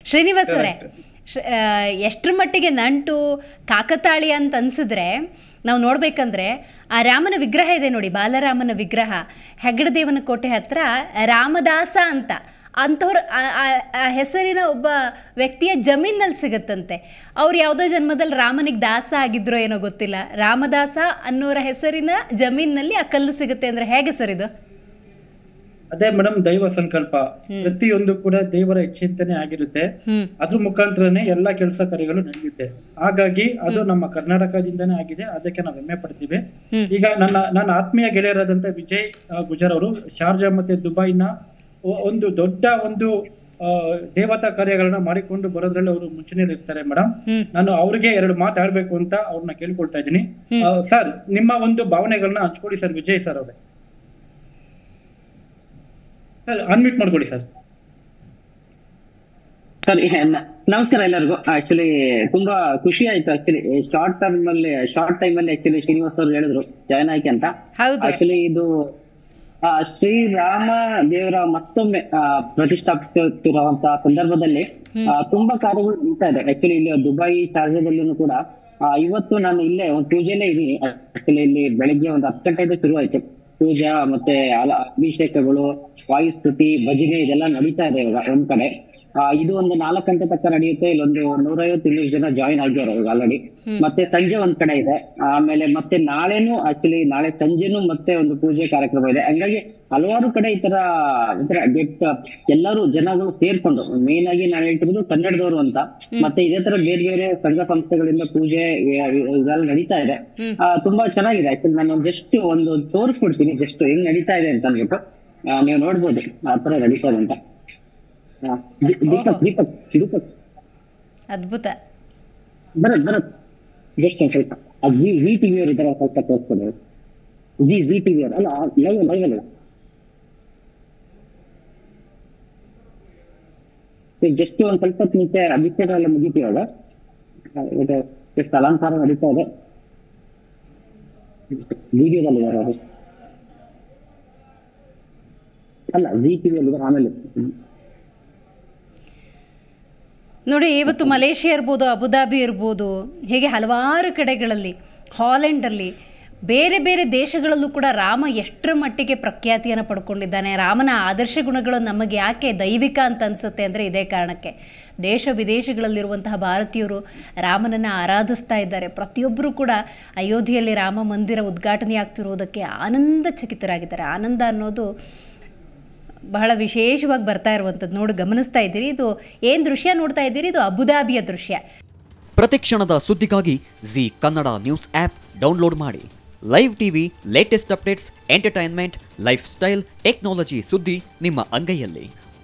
ಶ್ರೀನಿವಾಸ್ ಅವರೇ ಎಷ್ಟರ ಮಟ್ಟಿಗೆ ನಂಟು ಕಾಕತಾಳಿ ಅಂತ ಅನ್ಸಿದ್ರೆ ನಾವು ನೋಡ್ಬೇಕಂದ್ರೆ ಆ ರಾಮನ ವಿಗ್ರಹ ಇದೆ ನೋಡಿ ಬಾಲರಾಮನ ವಿಗ್ರಹ ಹೆಗ್ಗಡದೇವನ ಕೋಟೆ ಹತ್ರ ರಾಮದಾಸ ಅಂತ ಅಂಥವ್ರ ಆ- ಆ- ಆ ಹೆಸರಿನ ಒಬ್ಬ ವ್ಯಕ್ತಿಯ ಜಮೀನಲ್ಲಿ ಸಿಗುತ್ತಂತೆ ಅವ್ರು ಯಾವುದೋ ಜನ್ಮದಲ್ಲಿ ರಾಮನಿಗೆ ದಾಸ ಆಗಿದ್ರೋ ಏನೋ ಗೊತ್ತಿಲ್ಲ ರಾಮದಾಸ ಅನ್ನೋರ ಹೆಸರಿನ ಜಮೀನಿನಲ್ಲಿ ಆ ಕಲ್ಲು ಸಿಗುತ್ತೆ ಅಂದ್ರೆ ಹೇಗೆ ಸರ್ ಇದು ಅದೇ ಮೇಡಮ್ ದೈವ ಸಂಕಲ್ಪ ಪ್ರತಿಯೊಂದು ಕೂಡ ದೇವರ ಚಿಂತನೆ ಆಗಿರುತ್ತೆ ಹ್ಮ್ ಅದ್ರ ಮುಖಾಂತರನೇ ಎಲ್ಲಾ ಕೆಲಸ ಕಾರ್ಯಗಳು ನಡೆಯುತ್ತೆ ಹಾಗಾಗಿ ಅದು ನಮ್ಮ ಕರ್ನಾಟಕದಿಂದನೇ ಆಗಿದೆ ಅದಕ್ಕೆ ನಾವು ಹೆಮ್ಮೆ ಪಡ್ತೀವಿ ಹ್ಮ್. ಈಗ ನನ್ನ ನನ್ನ ಆತ್ಮೀಯ ಗೆಳೆಯರಾದಂತ ವಿಜಯ್ ಆ, ಗುಜರ್ ಅವರು ಶಾರ್ಜಾ ಮತ್ತೆ ದುಬೈನ ಒ- ಒಂದು ದೊಡ್ಡ ಒಂದು ಆ, ದೇವತಾ ಕಾರ್ಯಗಳನ್ನ ಮಾಡಿಕೊಂಡು ಬರೋದ್ರಲ್ಲಿ ಅವರು ಮುಂಚೂಣಿಯಲ್ಲಿ ಇರ್ತಾರೆ ಮೇಡಮ್ ಹ್ಮ್ ನಾನು ಅವ್ರಿಗೆ ಎರಡು ಮಾತಾಡ್ಬೇಕು ಅಂತ ಅವ್ರನ್ನ ಕೇಳ್ಕೊಳ್ತಾ ಇದ್ದೀನಿ ಸರ್ ನಿಮ್ಮ ಒಂದು ಭಾವನೆಗಳನ್ನ ಹಂಚ್ಕೊಡಿ ಸರ್ ವಿಜಯ್ ಸರ್ ಅವ್ರೆ ಸರ್ ಅನ್ಮಿಟ್ ಮಾಡ್ಕೊಳ್ಳಿ ಸರ್ ಸರ್ ನಮಸ್ಕಾರ ಎಲ್ಲರಿಗೂ ಆಕ್ಚುಲಿ ತುಂಬಾ ಖುಷಿ ಆಯ್ತು ಆಕ್ಚುಲಿ ಶಾರ್ಟ್ ಟರ್ಮ್ ಅಲ್ಲಿ ಶಾರ್ಟ್ ಟೈಮ್ ಅಲ್ಲಿ ಆಕ್ಚುಲಿ ಶ್ರೀನಿವಾಸ್ ಅವ್ರು ಹೇಳಿದ್ರು ಜಾಯ್ನ್ ಆಯ್ಕೆ ಅಂತ ಹೌದು ಆಕ್ಚುಲಿ ಇದು ಆ, ಶ್ರೀರಾಮ ದೇವರ ಮತ್ತೊಮ್ಮೆ ಆ, ಪ್ರತಿಷ್ಠಾಪಿಸುತ್ತಿರುವಂತಹ ಸಂದರ್ಭದಲ್ಲಿ ಆ, ತುಂಬಾ ಕಾರ್ಯಗಳು ನಡೀತಾ ಇದೆ ಆಕ್ಚುಲಿ ಇಲ್ಲಿ ದುಬೈ ಶಾರ್ಜಾದಲ್ಲೂ ಕೂಡ ಆ, ಇವತ್ತು ನಾನು ಇಲ್ಲೇ ಒಂದು ಪೂಜೆಲ್ಲೇ ಇದೀನಿ ಆಕ್ಚುಲಿ ಇಲ್ಲಿ ಬೆಳಿಗ್ಗೆ ಒಂದು ಹತ್ತು ಗಂಟೆಯಿಂದ ಶುರು ಆಯ್ತು ಪೂಜಾ ಮತ್ತೆ ಅಲ- ಅಭಿಷೇಕಗಳು ವಾಯುಸ್ತುತಿ ಭಜನೆ ಇದೆಲ್ಲ ನಡೀತಾ ಇದೆ ಇವಾಗ ಒಂದ್ ಕಡೆ ಆ, ಇದು ಒಂದು ನಾಲ್ಕು ಗಂಟೆ ತನಕ ನಡೆಯುತ್ತೆ ಇಲ್ಲೊಂದು ನೂರೈವತ್ತು ಇನ್ನೂರು ಜನ ಜಾಯಿನ್ ಆಗಿದ್ದಾರೆ ಇವಾಗ ಆಲ್ರೆಡಿ ಮತ್ತೆ ಸಂಜೆ ಒಂದ್ ಕಡೆ ಇದೆ ಆಮೇಲೆ ಮತ್ತೆ ನಾಳೆನು ಆಕ್ಚುಲಿ ನಾಳೆ ಸಂಜೆನೂ ಮತ್ತೆ ಒಂದು ಪೂಜೆ ಕಾರ್ಯಕ್ರಮ ಇದೆ ಹಂಗಾಗಿ ಹಲವಾರು ಕಡೆ ಈ ತರ ಒಂಥರ ಗೆಟ್ ಎಲ್ಲರೂ ಜನಗಳು ಸೇರ್ಕೊಂಡು ಮೇನ್ ಆಗಿ ನಾನು ಹೇಳ್ತಿರೋದು ಕನ್ನಡದವರು ಅಂತ ಮತ್ತೆ ಇದೇ ತರ ಬೇರೆ ಬೇರೆ ಸಂಘ ಸಂಸ್ಥೆಗಳಿಂದ ಪೂಜೆ ಇ- ಇದೆಲ್ಲ ನಡೀತಾ ಇದೆ ಆ, ತುಂಬಾ ಚೆನ್ನಾಗಿದೆ ಆಕ್ಚುಲಿ ನಾನು ಜಸ್ಟ್ ಒಂದು ತೋರಿಸ್ಕೊಡ್ತೀನಿ ಜಸ್ಟ್ ಹೆಂಗ್ ನಡೀತಾ ಇದೆ ಅಂತ ಅಂದ್ಬಿಟ್ಟು ಆ, ನೀವು ನೋಡ್ಬೋದು ಆ ತರ ನಡೀತಾ ಇದೆ ಅಂತ ಆ, ದಿ- ದೀಪಕ್ ದೀಪಕ್ ದೀಪಕ್ ಅದ್ಭುತ ಬರತ್ ಬರತ್ ಜಸ್ಟ್ ಒಂದ್ ಸ್ವಲ್ಪ ಆ ಜಿ ವಿ ಟಿವಿ ಅವ್ರು ಇದಾರೆ ಸ್ವಲ್ಪ ತೋರಿಸ್ಕೊಡಿ ಜಿ ಜಿ ಟಿವಿ ಅವ್ರು ಅಲ್ಲ ಲೈವ್ ಲೈವ್ ಅಲ್ಲ ಜಸ್ಟ್ ಒಂದ್ ಸ್ವಲ್ಪ ಹೊತ್ತು ಮುಂಚೆ ಅಭಿಷೇಕ ಎಲ್ಲ ಮುಗಿತೀವಾಗ ಇದು ಎಷ್ಟು ಅಲಂಕಾರ ನಡೀತಾ ಇದೆ ವಿಡಿಯೋದಲ್ಲಿ ಇದಾರೆ ಅವರು ಅಲ್ಲ ಜಿ ಟಿವಿ ಅಲ್ಲಿ ಇದಾರೆ ಆಮೇಲೆ ನೋಡಿ ಇವತ್ತು ಮಲೇಷಿಯಾ ಇರ್ಬೋದು ಅಬುದಾಬಿ ಇರ್ಬೋದು ಹೀಗೆ ಹಲವಾರು ಕಡೆಗಳಲ್ಲಿ ಹಾಲೆಂಡಲ್ಲಿ ಬೇರೆ ಬೇರೆ ದೇಶಗಳಲ್ಲೂ ಕೂಡ ರಾಮ ಎಷ್ಟರ ಮಟ್ಟಿಗೆ ಪ್ರಖ್ಯಾತಿಯನ್ನು ಪಡ್ಕೊಂಡಿದ್ದಾನೆ ರಾಮನ ಆದರ್ಶ ಗುಣಗಳು ನಮಗೆ ಯಾಕೆ ದೈವಿಕ ಅಂತ ಅನಿಸುತ್ತೆ ಅಂದರೆ ಇದೇ ಕಾರಣಕ್ಕೆ ದೇಶ ವಿದೇಶಗಳಲ್ಲಿರುವಂತಹ ಭಾರತೀಯರು ರಾಮನನ್ನು ಆರಾಧಿಸ್ತಾ ಇದ್ದಾರೆ ಪ್ರತಿಯೊಬ್ಬರೂ ಕೂಡ ಅಯೋಧ್ಯೆಯಲ್ಲಿ ರಾಮ ಮಂದಿರ ಉದ್ಘಾಟನೆ ಆಗ್ತಿರುವುದಕ್ಕೆ ಆನಂದಚಕಿತರಾಗಿದ್ದಾರೆ ಆನಂದ ಅನ್ನೋದು ಬಹಳ ವಿಶೇಷವಾಗಿ ಬರ್ತಾ ಇರುವಂಥದ್ದು ನೋಡಿ ಗಮನಿಸ್ತಾ ಇದ್ದೀರಿ ಇದು ಏನು ದೃಶ್ಯ ನೋಡ್ತಾ ಇದ್ದೀರಿ ಇದು ಅಬುದಾಬಿಯ ದೃಶ್ಯ ಪ್ರತಿಕ್ಷಣದ ಸುದ್ದಿಗಾಗಿ Zee Kannada news app download ಮಾಡಿ live TV latest updates entertainment lifestyle technology ಸುದ್ದಿ ನಿಮ್ಮ ಅಂಗೈಯಲ್ಲಿ